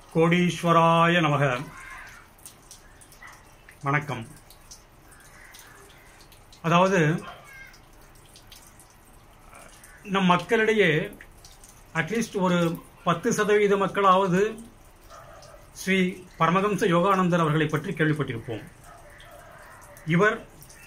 கோடீஸ்வராய நமக வணக்கம் அதாவது நம் மக்களிடையே அட்லீஸ்ட் ஒரு பத்து சதவீத மக்களாவது ஸ்ரீ பரமஹம்ச யோகானந்தர் அவர்களை பற்றி கேள்விப்பட்டிருப்போம் இவர்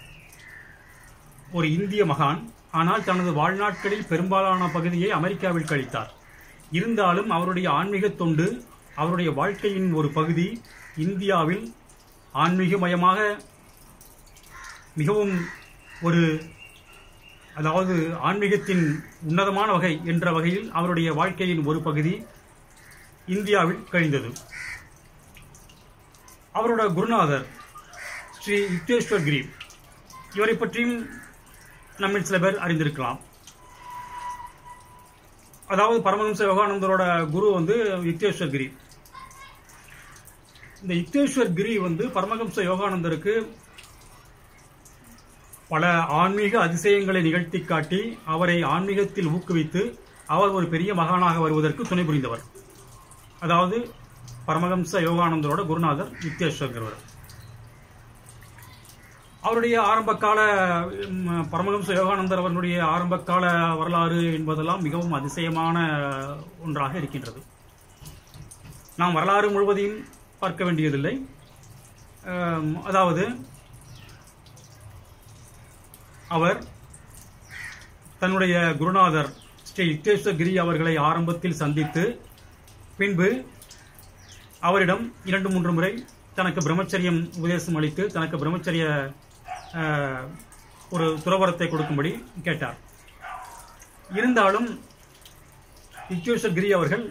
ஒரு இந்திய மகான் ஆனால் தனது வாழ்நாட்களில் பெரும்பாலான பகுதியை அமெரிக்காவில் கழித்தார் இருந்தாலும் அவருடைய ஆன்மீக தொண்டு அவருடைய வாழ்க்கையின் ஒரு பகுதி இந்தியாவில் ஆன்மீகமயமாக மிகவும் ஒரு அதாவது ஆன்மீகத்தின் உன்னதமான வகை என்ற வகையில் அவருடைய வாழ்க்கையின் ஒரு பகுதி இந்தியாவில் கழிந்தது அவரோட குருநாதர் ஸ்ரீ யுக்தேஸ்வர் கிரி இவரை பற்றியும் நம்மில் சில பேர் அறிந்திருக்கலாம் அதாவது பரமஹம்ச யோகானந்தரோட குரு வந்து யுக்தேஸ்வர் கிரி இந்த யுக்தேஸ்வர் கிரி வந்து பரமஹம்ச யோகானந்தருக்கு பல ஆன்மீக அதிசயங்களை நிகழ்த்தி காட்டி அவரை ஆன்மீகத்தில் ஊக்குவித்து அவர் ஒரு பெரிய மகானாக வருவதற்கு துணை புரிந்தவர் அதாவது பரமஹம்ச யோகானந்தரோட குருநாதர் யுக்தேஸ்வர்கிறவர் அவருடைய ஆரம்ப கால ம், பரமஹம்ச யோகானந்தர் அவர்களுடைய ஆரம்ப கால வரலாறு என்பதெல்லாம் மிகவும் அதிசயமான ஒன்றாக இருக்கின்றது நாம் வரலாறு முழுவதையும் பார்க்க வேண்டியதில்லை அம், அதாவது அவர் தன்னுடைய குருநாதர் ஸ்ரீ யுக்தேஸ்வர் கிரி அவர்களை ஆரம்பத்தில் சந்தித்து பின்பு அவரிடம் இரண்டு மூன்று முறை தனக்கு பிரம்மச்சரியம் உபதேசம் அளித்து தனக்கு பிரம்மச்சரிய அஹ், ஒரு துறவரத்தை கொடுக்கும்படி கேட்டார் இருந்தாலும் யுக்தேஸ்வர் கிரி அவர்கள்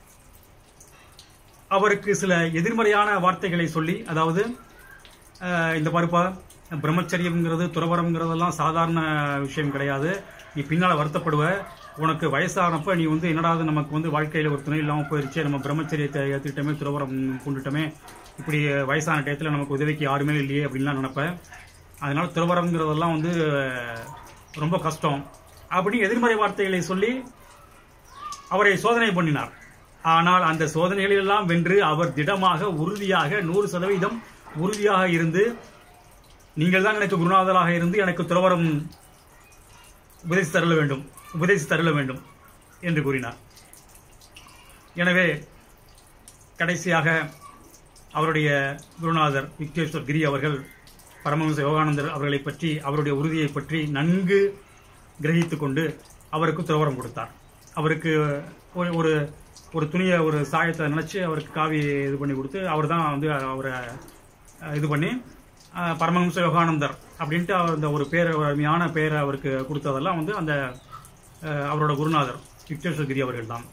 அவருக்கு சில எதிர்மறையான வார்த்தைகளை சொல்லி அதாவது அஹ், இந்த பாருப்பா பிரம்மச்சரியம்ங்கிறது துறவரம்ங்கிறதெல்லாம் சாதாரண விஷயம் கிடையாது நீ பின்னால் வருத்தப்படுவ உனக்கு வயசானப்ப நீ வந்து என்னடாது நமக்கு வந்து வாழ்க்கையில் ஒரு துணை இல்லாமல் போயிருச்சு நம்ம பிரம்மச்சரியத்தை ஏற்றுக்கிட்டோமே துறவரம் கொண்டுட்டோமே இப்படி வயசான டயத்தில் நமக்கு உதவிக்கு யாருமே இல்லையே அப்படின்லாம் நினைப்பேன் அதனால துறவரம்ங்கிறதெல்லாம் வந்து அஹ், ரொம்ப கஷ்டம் அப்படி எதிர்மறை வார்த்தைகளை சொல்லி அவரை சோதனை பண்ணினார் ஆனால் அந்த சோதனைகளெல்லாம் வென்று அவர் திடமாக உறுதியாக நூறு சதவீதம் உறுதியாக இருந்து நீங்கள் தான் எனக்கு குருநாதராக இருந்து எனக்கு துறவரம் உபதேசி தருள வேண்டும் உபதேசி தருள வேண்டும் என்று கூறினார் எனவே கடைசியாக அவருடைய குருநாதர் யுக்தேஸ்வர் கிரி அவர்கள் பரமஹம்ச யோகானந்தர் அவர்களை பற்றி அவருடைய உறுதியை பற்றி நன்கு கிரகித்துக் கொண்டு அவருக்கு துறவரம் கொடுத்தார் அவருக்கு ஒரு ஒரு ஒரு துணியை ஒரு சாயத்தை நினைச்சு அவருக்கு காவி இது பண்ணி கொடுத்து அவர் தான் வந்து அவரை அஹ், இது பண்ணி அஹ், பரமஹம்ச யோகானந்தர் அப்படின்ட்டு அவர் அந்த ஒரு பேரை ஒரு அருமையான பேரை அவருக்கு கொடுத்ததெல்லாம் வந்து அந்த அஹ், அவரோட குருநாதர் யுக்தேஸ்வர் கிரி அவர்கள் தான்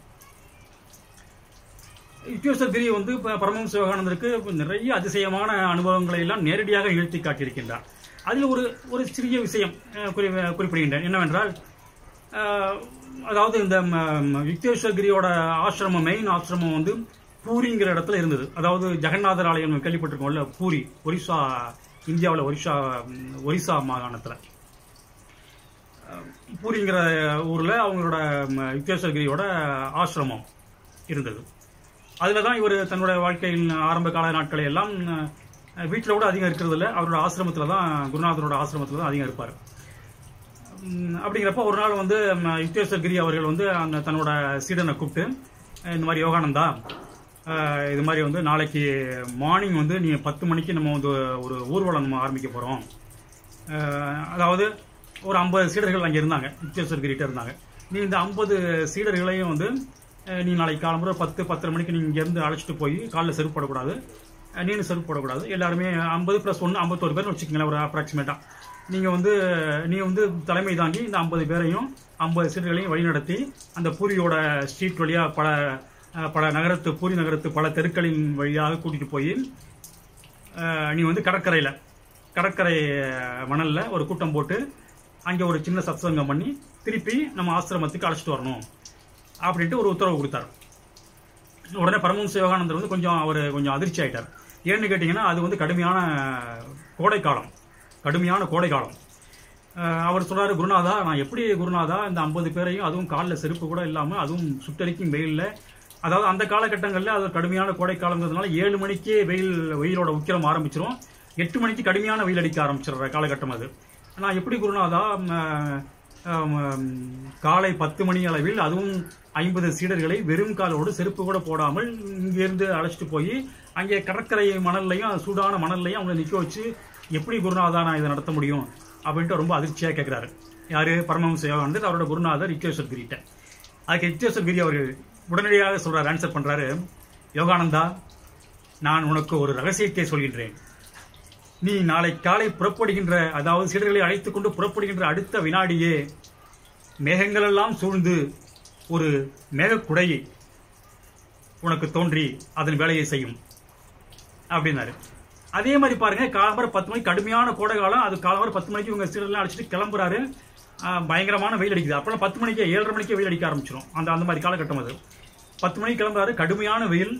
யுக்தேஸ்வர் கிரி வந்து ப- பரமஹம்ச யோகானந்தருக்கு நிறைய அதிசயமான அனுபவங்களை எல்லாம் நேரடியாக நிகழ்த்தி காட்டியிருக்கின்றார் அதில் ஒரு ஒரு சிறிய விஷயம் அஹ், குறி குறிப்பிடுகின்றேன் என்னவென்றால் அஹ், அதாவது இந்த ம- ம- யுக்தேஸ்வர் கிரியோட ஆசிரமம் மெயின் ஆசிரமம் வந்து பூரிங்கிற இடத்துல இருந்தது அதாவது ஜெகநாதர் ஆலயம் கேள்விப்பட்டிருக்கோம்ல பூரி ஒரிசா இந்தியாவில் ஒரிசா ம், ஒரிசா மாகாணத்தில் பூரிங்கிற ஊரில் அவங்களோட ம, யுக்தேஸ்வர் கிரியோட ஆசிரமம் இருந்தது அதில் தான் இவர் தன்னுடைய வாழ்க்கையின் ஆரம்ப கால நாட்களை எல்லாம் வீட்டில் கூட அதிகம் இருக்கிறது இல்லை அவரோட ஆசிரமத்தில் தான் குருநாதரோட ஆசிரமத்தில் தான் அதிகம் இருப்பார் உம், அப்படிங்கிறப்ப ஒரு நாள் வந்து ம, யுக்தேஸ்வர் கிரி அவர்கள் வந்து அந்த தன்னோட சீடனை கூப்பிட்டு அஹ், இந்த மாதிரி யோகானந்தா அஹ், இது மாதிரி வந்து நாளைக்கு மார்னிங் வந்து நீ பத்து மணிக்கு நம்ம வந்து ஒரு ஊர்வலம் நம்ம ஆரம்பிக்க போகிறோம் அதாவது ஒரு ஐம்பது சீடர்கள் அங்கே இருந்தாங்க யுக்தேஸ்வர் கிரிட்ட இருந்தாங்க நீ இந்த ஐம்பது சீடர்களையும் வந்து அஹ், நீ நாளைக்கு காலம்புற பத்து பத்தரை மணிக்கு நீ இங்கேருந்து அழைச்சிட்டு போய் காலில் செருப்பு போடக்கூடாது அஹ், நீனும் செருப்பு போடக்கூடாது எல்லாருமே ஐம்பது ப்ளஸ் ஒன்று ஐம்பத்தோரு பேர் வச்சுக்கங்களேன் ஒரு அப்ராக்சிமேட்டாக நீங்கள் வந்து நீ வந்து தலைமை தாங்கி இந்த ஐம்பது பேரையும் ஐம்பது சீடர்களையும் வழிநடத்தி அந்த பூரியோட ஸ்ட்ரீட் வழியாக பல அஹ், பல நகரத்து பூரி நகரத்து பல தெருக்களின் வழியாக கூட்டிகிட்டு போய் அஹ், நீ வந்து கடற்கரையில் கடற்கரை அஹ், மணல்ல ஒரு கூட்டம் போட்டு அங்கே ஒரு சின்ன சத்சங்கம் பண்ணி திருப்பி நம்ம ஆசிரமத்துக்கு அழைச்சிட்டு வரணும் அப்படின்ட்டு ஒரு உத்தரவு கொடுத்தாரு உடனே பரமஹம்ச யோகானந்தர் வந்து கொஞ்சம் அவர் கொஞ்சம் அதிர்ச்சி ஆயிட்டார் ஏன்னு கேட்டிங்கன்னா அது வந்து கடுமையான கோடை காலம் கடுமையான கோடை காலம் அஹ் அவர் சொல்றாரு குருநாதா நான் எப்படி குருநாதா இந்த ஐம்பது பேரையும் அதுவும் காலில் செருப்பு கூட இல்லாமல் அதுவும் சுட்டரிக்கும் வெயிலில் அதாவது அந்த காலகட்டங்களில் அது கடுமையான கோடை காலங்கிறதுனால ஏழு மணிக்கே வெயில் வெயிலோட உக்கிரம் ஆரம்பிச்சிரும் எட்டு மணிக்கு கடுமையான வெயில் அடிக்க ஆரம்பிச்சிடுற காலகட்டம் அது நான் எப்படி குருநாதா ம, ஆம், ஆம், காலை பத்து மணி அளவில் அதுவும் ஐம்பது சீடர்களை வெறும் காலோடு செருப்பு கூட போடாமல் இங்கிருந்து அழைச்சிட்டு போய் அங்கே கடற்கரை மணல்லையும் சூடான மணல்லையும் அவங்களை நிற்க வச்சு எப்படி குருநாதா நான் இதை நடத்த முடியும் அப்படின்ட்டு ரொம்ப அதிர்ச்சியாக கேட்குறாரு யாரு பரமஹம்ச யோகானந்தர் அவரோட குருநாதர் இக்கேஸ்வர் கிரிட்ட அதுக்கு இக்கேஸ்வர் கிரி அவர்கள் உடனடியாக சொல்றாரு ஆன்சர் பண்றாரு யோகானந்தா நான் உனக்கு ஒரு ரகசியத்தை சொல்கின்றேன் நீ நாளை காலை புறப்படுகின்ற அதாவது சீடர்களை அழைத்துக் கொண்டு புறப்படுகின்ற அடுத்த வினாடியே மேகங்களெல்லாம் சூழ்ந்து ஒரு மேகக்குடையை உனக்கு தோன்றி அதன் வேலையை செய்யும் அப்படின்னாரு அதே மாதிரி பாருங்க காலம்பரம் பத்து மணிக்கு கடுமையான கோடை காலம் அது காலம்பரம் பத்து மணிக்கு இவங்க சீடர்லாம் அழைச்சிட்டு கிளம்புறாரு ஆஹ் பயங்கரமான வெயில் அடிக்குது அப்பெல்லாம் பத்து மணிக்கு ஏழரை மணிக்கு வெயில் அடிக்க ஆரம்பிச்சிடும் அந்த அந்த மாதிரி காலகட்டம் அது பத்து மணிக்கு கிளம்புறாரு கடுமையான வெயில்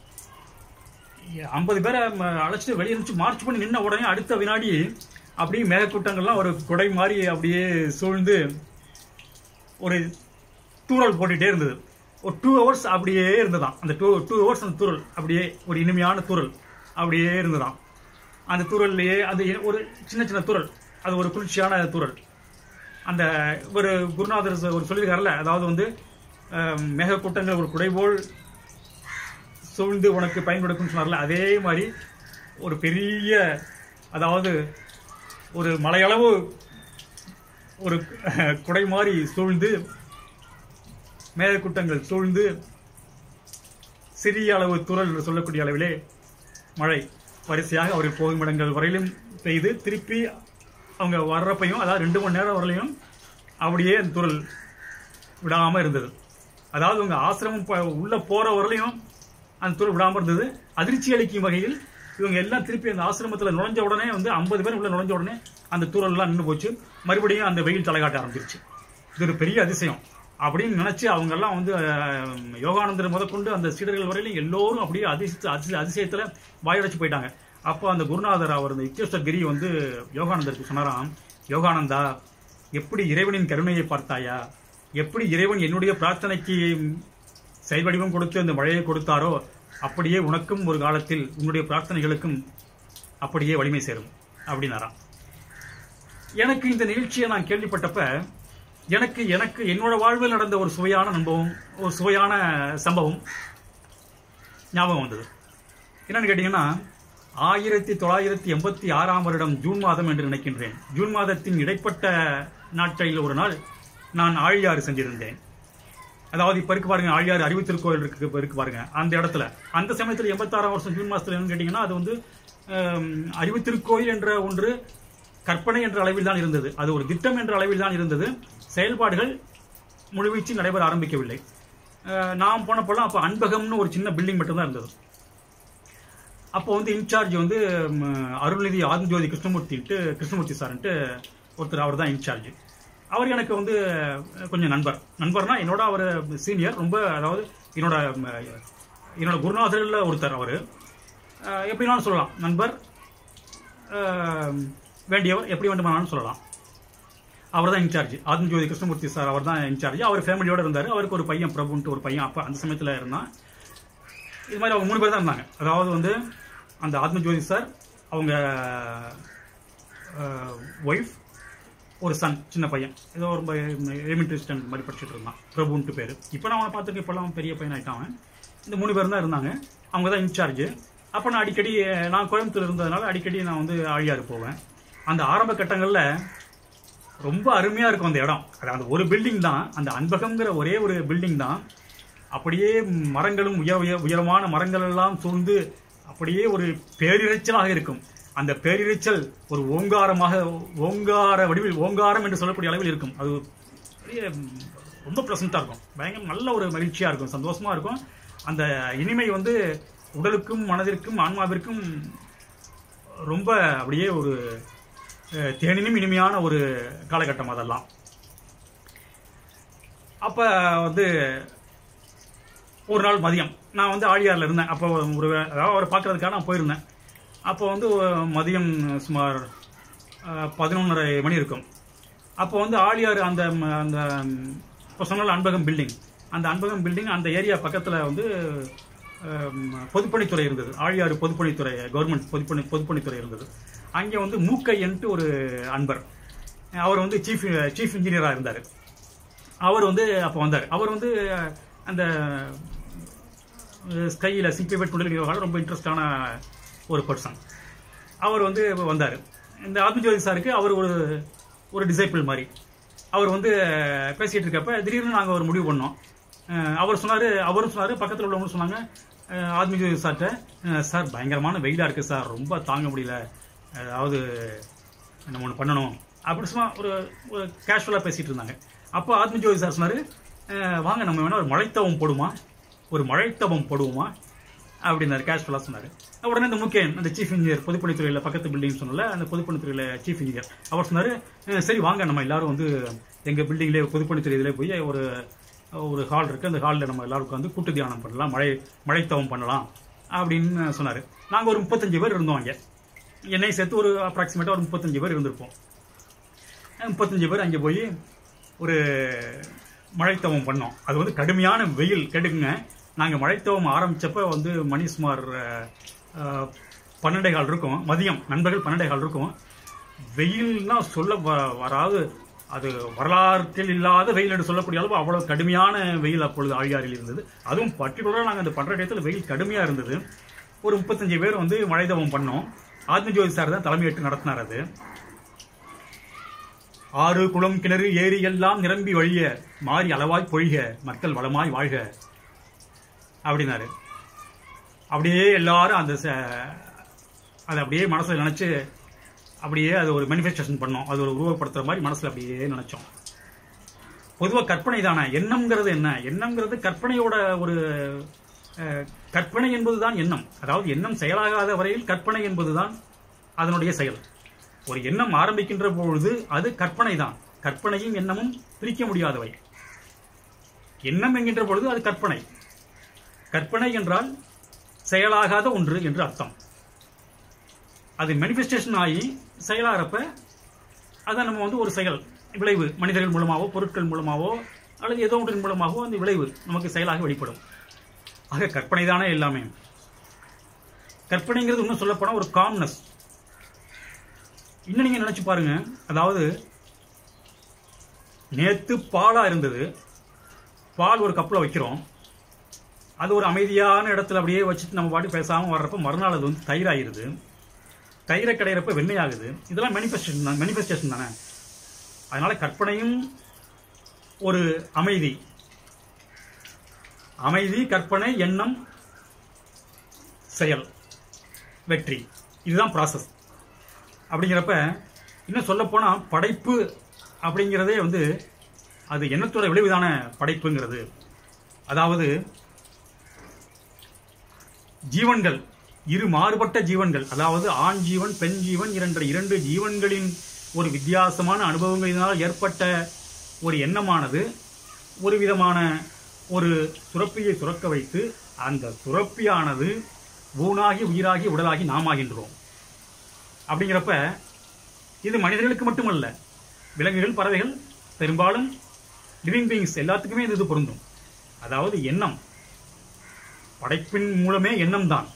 ஐம்பது பேரை ம, அழைச்சிட்டு வெளியே இருந்துச்சு மார்ச் பண்ணி நின்ன உடனே அடுத்த வினாடி அப்படியே மேகக்கூட்டங்கள்லாம் ஒரு குடை மாதிரி அப்படியே சூழ்ந்து ஒரு தூறல் போட்டுட்டே இருந்தது ஒரு டூ ஹவர்ஸ் அப்படியே இருந்ததாம் அந்த டூ டூ ஹவர்ஸ் அந்த தூறல் அப்படியே ஒரு இனிமையான தூறல் அப்படியே இருந்ததாம் அந்த தூறல்லையே அது ஒரு சின்ன சின்ன தூறல் அது ஒரு குளிர்ச்சியான தூறல் அந்த ஒரு குருநாதர் ஒரு சொல்லியிருக்காருல்ல அதாவது வந்து அஹ், மேகக்கூட்டங்கள் ஒரு குடை போல் சூழ்ந்து உனக்கு பயன் கொடுக்கும்னு சொன்னார்ல அதே மாதிரி ஒரு பெரிய அதாவது ஒரு மலையளவு ஒரு அஹ், குடை மாதிரி சூழ்ந்து மேகக்கூட்டங்கள் சூழ்ந்து சிறிய அளவு துறல் என்று சொல்லக்கூடிய அளவிலே மழை வரிசையாக அவர் போகும் இடங்கள் வரையிலும் பெய்து திருப்பி அவங்க வர்றப்பையும் அதாவது ரெண்டு மணி நேரம் வரலையும் அப்படியே அந்த துறல் விடாம இருந்தது அதாவது உங்க ஆசிரமம் ப- உள்ள போற வரலையும் அந்த துறல் விடாம இருந்தது அதிர்ச்சி அளிக்கும் வகையில் இவங்க எல்லாம் திருப்பி அந்த ஆசிரமத்துல நுழைஞ்ச உடனே வந்து ஐம்பது பேர் உள்ள நுழைஞ்ச உடனே அந்த தூரல் எல்லாம் நின்று போச்சு மறுபடியும் அந்த வெயில் தலைகாட்ட ஆரம்பிச்சிருச்சு இது ஒரு பெரிய அதிசயம் அப்படின்னு நினைச்சு அவங்க எல்லாம் வந்து அஹ், யோகானந்தர் முதற்கொண்டு அந்த சீடர்கள் வரையிலும் எல்லோரும் அப்படியே அதிசய அதிசய- அதிசயத்துல வாயடைச்சு போயிட்டாங்க அப்போ அந்த குருநாதர் அவர் அந்த இக்கேஸ்வர் கிரி வந்து யோகானந்தருக்கு சொன்னாராம் யோகானந்தா எப்படி இறைவனின் கருணையை பார்த்தாயா எப்படி இறைவன் என்னுடைய பிரார்த்தனைக்கு செயல்வடிவம் கொடுத்து அந்த மழையை கொடுத்தாரோ அப்படியே உனக்கும் ஒரு காலத்தில் உன்னுடைய பிரார்த்தனைகளுக்கும் அப்படியே வலிமை சேரும் அப்படின்னாராம் எனக்கு இந்த நிகழ்ச்சியை நான் கேள்விப்பட்டப்ப எனக்கு எனக்கு என்னோட வாழ்வில் நடந்த ஒரு சுவையான அனுபவம் ஒரு சுவையான சம்பவம் ஞாபகம் வந்தது என்னன்னு கேட்டீங்கன்னா ஆயிரத்தி தொள்ளாயிரத்தி எண்பத்தி ஆறாம் வருடம் ஜூன் மாதம் என்று நினைக்கின்றேன் ஜூன் மாதத்தின் இடைப்பட்ட நாட்களில் ஒரு நாள் நான் ஆழியாறு சென்றிருந்தேன் அதாவது இப்ப இருக்கு பாருங்க ஆழியாறு அறிவு திருக்கோயில் இருக்கு இப்ப இருக்கு பாருங்க அந்த இடத்துல அந்த சமயத்துல எண்பத்தாறாம் வருஷம் ஜூன் மாசத்துல என்னன்னு கேட்டீங்கன்னா அது வந்து ஆம், அறிவு திருக்கோயில் என்ற ஒன்று கற்பனை என்ற அளவில் தான் இருந்தது அது ஒரு திட்டம் என்ற அளவில் தான் இருந்தது செயல்பாடுகள் முழுவீச்சில் நடைபெற ஆரம்பிக்கவில்லை அஹ், நான் போனப்பெல்லாம் அப்போ அன்பகம்னு ஒரு சின்ன பில்டிங் மட்டும்தான் இருந்தது அப்போ வந்து இன்சார்ஜ் வந்து ம், அருள்நிதி ஆதிஜோதி கிருஷ்ணமூர்த்தின்ட்டு கிருஷ்ணமூர்த்தி சார்ன்ட்டு ஒருத்தர் அவர் தான் இன்சார்ஜ் அவர் எனக்கு வந்து அஹ், கொஞ்சம் நண்பர் நண்பர்னா என்னோட அவர் சீனியர் ரொம்ப அதாவது என்னோட ம், என்னோட குருநாதரில் ஒருத்தர் அவர் எப்படினாலும் சொல்லலாம் நண்பர் அஹ், வேண்டியவர் எப்படி வேண்டுமானாலும் சொல்லலாம் அவர் தான் இன்சார்ஜ் ஆத்மஜோதி கிருஷ்ணமூர்த்தி சார் அவர் தான் இன்சார்ஜ் அவர் ஃபேமிலியோட இருந்தார் அவருக்கு ஒரு பையன் பிரபுன்ட்டு ஒரு பையன் அப்போ அந்த சமயத்தில் இருந்தான் இது மாதிரி அவங்க மூணு பேர் தான் இருந்தாங்க அதாவது வந்து அந்த ஆத்மஜோதி சார் அவங்க ஒய்ஃப் ஒரு சன் சின்ன பையன் ஏதோ ரொம்ப எலிமெண்ட்ரி ஸ்டாண்டர்ட் மாதிரி படிச்சுட்டு இருந்தான் பிரபுன்ட்டு பேர் இப்போ நான் அவனை பார்த்துருக்கேன் இப்போல்லாம் பெரிய பையன் ஆயிட்டான் அவன் இந்த மூணு பேர் தான் இருந்தாங்க அவங்க தான் இன்சார்ஜ் அப்போ நான் அடிக்கடி நான் கோயம்புத்தூர் இருந்ததுனால அடிக்கடி நான் வந்து ஆழியாறு போவேன் அந்த ஆரம்ப கட்டங்களில் ரொம்ப அருமையா இருக்கும் அந்த இடம் அது அந்த ஒரு பில்டிங் தான் அந்த அன்பகம்ங்கிற ஒரே ஒரு பில்டிங் தான் அப்படியே மரங்களும் உயர் உயர் உயரமான மரங்கள் எல்லாம் சூழ்ந்து அப்படியே ஒரு பேரிரைச்சலாக இருக்கும் அந்த பேரிரைச்சல் ஒரு ஓங்காரமாக ஓங்கார வடிவில் ஓங்காரம் என்று சொல்லக்கூடிய அளவில் இருக்கும் அது பெரிய ம், ரொம்ப ப்ளசண்ட்டாக இருக்கும் பயங்கர நல்ல ஒரு மகிழ்ச்சியாக இருக்கும் சந்தோஷமா இருக்கும் அந்த இனிமை வந்து உடலுக்கும் மனதிற்கும் ஆன்மாவிற்கும் ரொம்ப அப்படியே ஒரு அஹ், தேனினும் இனிமையான ஒரு காலகட்டம் அதெல்லாம் அப்ப வந்து ஒரு நாள் மதியம் நான் வந்து ஆழியார்ல இருந்தேன் அப்போ ஒரு அதாவது அவரை பார்க்கறதுக்காக நான் போயிருந்தேன் அப்போ வந்து மதியம் சுமார் அஹ், பதினொன்றரை மணி இருக்கும் அப்போ வந்து ஆழியார் அந்த ம- அந்த இப்போ சொன்னால அன்பகம் பில்டிங் அந்த அன்பகம் பில்டிங் அந்த ஏரியா பக்கத்தில் வந்து ஹம், பொதுப்பணித்துறை இருந்தது ஆழியாறு பொதுப்பணித்துறை கவர்மெண்ட் பொதுப்பணி பொதுப்பணித்துறை இருந்தது அங்கே வந்து மூக்கையன்ட்டு ஒரு அன்பர் அவர் வந்து சீஃப் சீஃப் இன்ஜினியராக இருந்தார் அவர் வந்து அப்போ வந்தார் அவர் வந்து அந்த ஸ்கையில் சிம்பிளிஃபைட் பண்ணிருக்கிறவங்க ரொம்ப இன்ட்ரெஸ்டான ஒரு பர்சன் அவர் வந்து வந்தார் இந்த ஆத்மஜோதி சாருக்கு அவர் ஒரு ஒரு டிசைபிள் மாதிரி அவர் வந்து பேசிகிட்டு இருக்கப்ப திடீர்னு நாங்கள் ஒரு முடிவு பண்ணோம் அஹ் அவர் சொன்னார் அவரும் சொன்னார் பக்கத்தில் உள்ளவங்களும் சொன்னாங்க அஹ் ஆத்மஜோதி சார்கிட்ட அஹ் சார் பயங்கரமான வெயிலாக இருக்குது சார் ரொம்ப தாங்க முடியல அதாவது நம்ம ஒன்று பண்ணணும் அப்படி சும்மா ஒரு ஒரு கேஷுவலாக பேசிகிட்டு இருந்தாங்க அப்போ ஆத்மஜோதி சார் சொன்னார் வாங்க நம்ம வேணா ஒரு மழைத்தவம் போடுமா ஒரு மழைத்தவம் போடுவோமா அப்படின்னாரு கேஷுவலாக சொன்னார் உடனே இந்த முக்கியன் அந்த சீஃப் இன்ஜினியர் பொதுப்பணித்துறையில் பக்கத்து பில்டிங் சொன்னல அந்த பொதுப்பணித்துறையில் சீஃப் இன்ஜினியர் அவர் சொன்னார் சரி வாங்க நம்ம எல்லாரும் வந்து எங்கள் பில்டிங்லேயே பொதுப்பணித்துறை இதில் போய் ஒரு ஒரு ஹால் இருக்குது அந்த ஹாலில் நம்ம எல்லாரும் உட்காந்து கூட்டு தியானம் பண்ணலாம் மழை மழைத்தவம் பண்ணலாம் அப்படின்னு சொன்னார் நாங்கள் ஒரு முப்பத்தஞ்சு பேர் இருந்தோம் அங்கே என்னை சேர்த்து ஒரு அப்ராக்சிமேட்டாக ஒரு முப்பத்தஞ்சு பேர் இருந்திருப்போம் முப்பத்தஞ்சு பேர் அங்கே போய் ஒரு மழைத்தவம் பண்ணோம் அது வந்து கடுமையான வெயில் கெடுங்க நாங்கள் மழைத்தவம் ஆரம்பிச்சப்ப வந்து மணி சுமார் அஹ், அஹ், பன்னெண்டே கால் இருக்கும் மதியம் நண்பர்கள் பன்னெண்டே கால் இருக்கும் வெயில்னா சொல்ல வ- வராது அது வரலாற்றில் இல்லாத வெயில் என்று சொல்லக்கூடிய அளவு அவ்வளவு கடுமையான வெயில் அப்பொழுது ஆழியாறில் இருந்தது அதுவும் பர்டிகுலராக நாங்கள் அந்த பண்ற இடத்துல வெயில் கடுமையாக இருந்தது ஒரு முப்பத்தஞ்சு பேர் வந்து மழைத்தவம் பண்ணோம் ஆத்மஜோதி சார் தான் தலைமையேற்று நடத்தினார் அது ஆறு குளம் கிணறு ஏரி எல்லாம் நிரம்பி வழிய மாறி அளவாய் பொழிக மக்கள் வளமாய் வாழ்க அப்படின்னாரு அப்படியே எல்லாரும் அந்த ச- அதை அப்படியே மனசுல நினைச்சு அப்படியே அது ஒரு மேனிஃபெஸ்டேஷன் பண்ணோம் அது ஒரு உருவப்படுத்துற மாதிரி மனசுல அப்படியே நினைச்சோம் பொதுவாக கற்பனை தானே எண்ணம்ங்கிறது என்ன எண்ணம்ங்கிறது கற்பனையோட ஒரு அஹ், கற்பனை என்பதுதான் எண்ணம் அதாவது எண்ணம் செயலாகாத வரையில் கற்பனை என்பதுதான் அதனுடைய செயல் ஒரு எண்ணம் ஆரம்பிக்கின்ற பொழுது அது கற்பனை தான் கற்பனையும் எண்ணமும் பிரிக்க முடியாதவை எண்ணம் என்கின்ற பொழுது அது கற்பனை கற்பனை என்றால் செயலாகாத ஒன்று என்று அர்த்தம் அது மேனிஃபெஸ்டேஷன் ஆகி செயலாகிறப்ப அதை நம்ம வந்து ஒரு செயல் விளைவு மனிதர்கள் மூலமாகவோ பொருட்கள் மூலமாகவோ அல்லது ஏதோ ஒன்றின் மூலமாகவோ அந்த விளைவு நமக்கு செயலாக வெளிப்படும் ஆக கற்பனை தானே எல்லாமே கற்பனைங்கிறது இன்னும் சொல்லப்போனால் ஒரு காம்னஸ் இன்னும் நீங்க நினைச்சு பாருங்க அதாவது நேத்து பாலா இருந்தது பால் ஒரு கப்பில் வைக்கிறோம் அது ஒரு அமைதியான இடத்துல அப்படியே வச்சுட்டு நம்ம பாட்டு பேசாம வர்றப்ப மறுநாள் அது வந்து தயிராயிருது தயிரை கிடையிறப்ப வெண்ணெய் ஆகுது இதெல்லாம் மேனிஃபெஸ்டேஷன் தான் மேனிஃபெஸ்டேஷன் தானே அதனால கற்பனையும் ஒரு அமைதி அமைதி கற்பனை எண்ணம் செயல் வெற்றி இதுதான் ப்ராசஸ் அப்படிங்கிறப்ப இன்னும் சொல்லப்போனா படைப்பு அப்படிங்கிறதே வந்து அது எண்ணத்தோட விளைவுதான படைப்புங்கிறது அதாவது ஜீவன்கள் இரு மாறுபட்ட ஜீவன்கள் அதாவது ஆண் ஜீவன் பெண் ஜீவன் என்ற இரண்டு ஜீவன்களின் ஒரு வித்தியாசமான அனுபவங்களினால் ஏற்பட்ட ஒரு எண்ணமானது ஒரு விதமான ஒரு சுரப்பியை சுரக்க வைத்து அந்த சுரப்பியானது ஊனாகி உயிராகி உடலாகி நாமாகின்றோம் அப்படிங்கிறப்ப இது மனிதர்களுக்கு மட்டுமல்ல விலங்குகள் பறவைகள் பெரும்பாலும் லிவிங் பீயிங்ஸ் எல்லாத்துக்குமே இது இது பொருந்தும் அதாவது எண்ணம் படைப்பின் மூலமே எண்ணம் தான்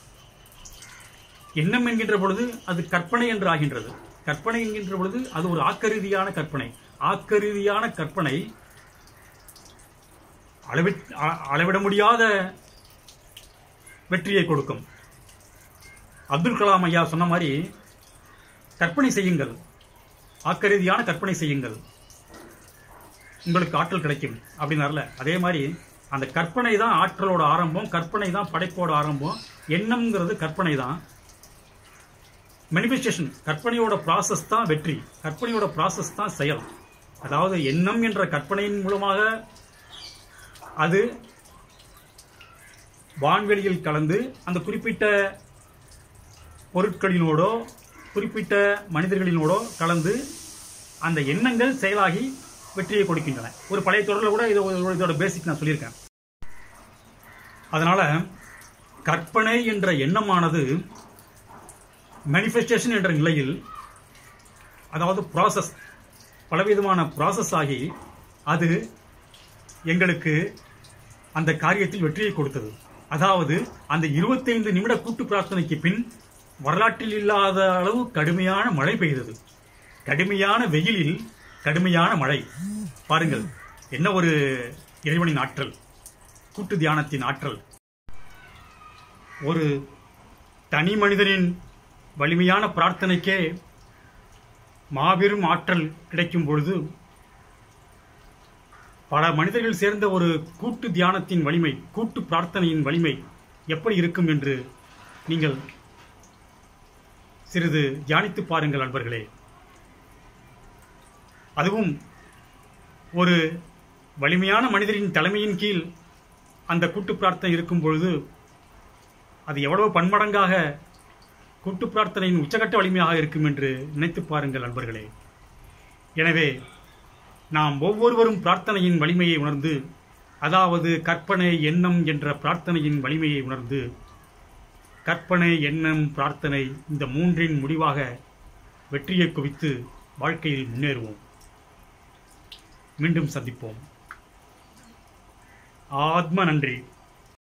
எண்ணம் என்கின்ற பொழுது அது கற்பனை என்று ஆகின்றது கற்பனை என்கின்ற பொழுது அது ஒரு ஆக்கரீதியான கற்பனை ஆக்கரீதியான கற்பனை அளவி அ- அளவிட முடியாத வெற்றியை கொடுக்கும் அப்துல் கலாம் ஐயா சொன்ன மாதிரி கற்பனை செய்யுங்கள் ஆக்கரீதியான கற்பனை செய்யுங்கள் உங்களுக்கு ஆற்றல் கிடைக்கும் அப்படின்னார்ல அதே மாதிரி அந்த கற்பனை தான் ஆற்றலோட ஆரம்பம் கற்பனை தான் படைப்போட ஆரம்பம் எண்ணம்ங்கிறது கற்பனை தான் மேனிஃபெஸ்டேஷன் கற்பனையோட ப்ராசஸ் தான் வெற்றி கற்பனையோட ப்ராசஸ் தான் செயல் அதாவது எண்ணம் என்ற கற்பனையின் மூலமாக அது வான்வெளியில் கலந்து அந்த குறிப்பிட்ட பொருட்களினோடோ குறிப்பிட்ட மனிதர்களினோடோ கலந்து அந்த எண்ணங்கள் செயலாகி வெற்றியை கொடுக்கின்றன ஒரு பழைய தொடரில் கூட இது ஒரு- இதோட பேசிக் நான் சொல்லியிருக்கேன் அதனால கற்பனை என்ற எண்ணமானது மேனிஃபெஸ்டேஷன் என்ற நிலையில் அதாவது ப்ராசஸ் பலவிதமான ப்ராசஸ் ஆகி அது எங்களுக்கு அந்த காரியத்தில் வெற்றியை கொடுத்தது அதாவது அந்த 25 நிமிட கூட்டு பிரார்த்தனைக்கு பின் வரலாற்றில் இல்லாத அளவு கடுமையான மழை பெய்தது கடுமையான வெயிலில் கடுமையான மழை பாருங்கள் என்ன ஒரு இறைவனின் ஆற்றல் கூட்டு தியானத்தின் ஆற்றல் ஒரு தனி மனிதனின் வலிமையான பிரார்த்தனைக்கே மாபெரும் ஆற்றல் கிடைக்கும் பொழுது பல மனிதர்கள் சேர்ந்த ஒரு கூட்டு தியானத்தின் வலிமை கூட்டு பிரார்த்தனையின் வலிமை எப்படி இருக்கும் என்று நீங்கள் சிறிது தியானித்து பாருங்கள் நண்பர்களே அதுவும் ஒரு வலிமையான மனிதரின் தலைமையின் கீழ் அந்த கூட்டு பிரார்த்தனை இருக்கும் பொழுது அது எவ்வளவு பன்மடங்காக கூட்டு பிரார்த்தனையின் உச்சகட்ட வலிமையாக இருக்கும் என்று நினைத்து பாருங்கள் நண்பர்களே எனவே நாம் ஒவ்வொருவரும் பிரார்த்தனையின் வலிமையை உணர்ந்து அதாவது கற்பனை எண்ணம் என்ற பிரார்த்தனையின் வலிமையை உணர்ந்து கற்பனை எண்ணம் பிரார்த்தனை இந்த மூன்றின் முடிவாக வெற்றியை குவித்து வாழ்க்கையில் முன்னேறுவோம் மீண்டும் சந்திப்போம் ஆத்ம நன்றி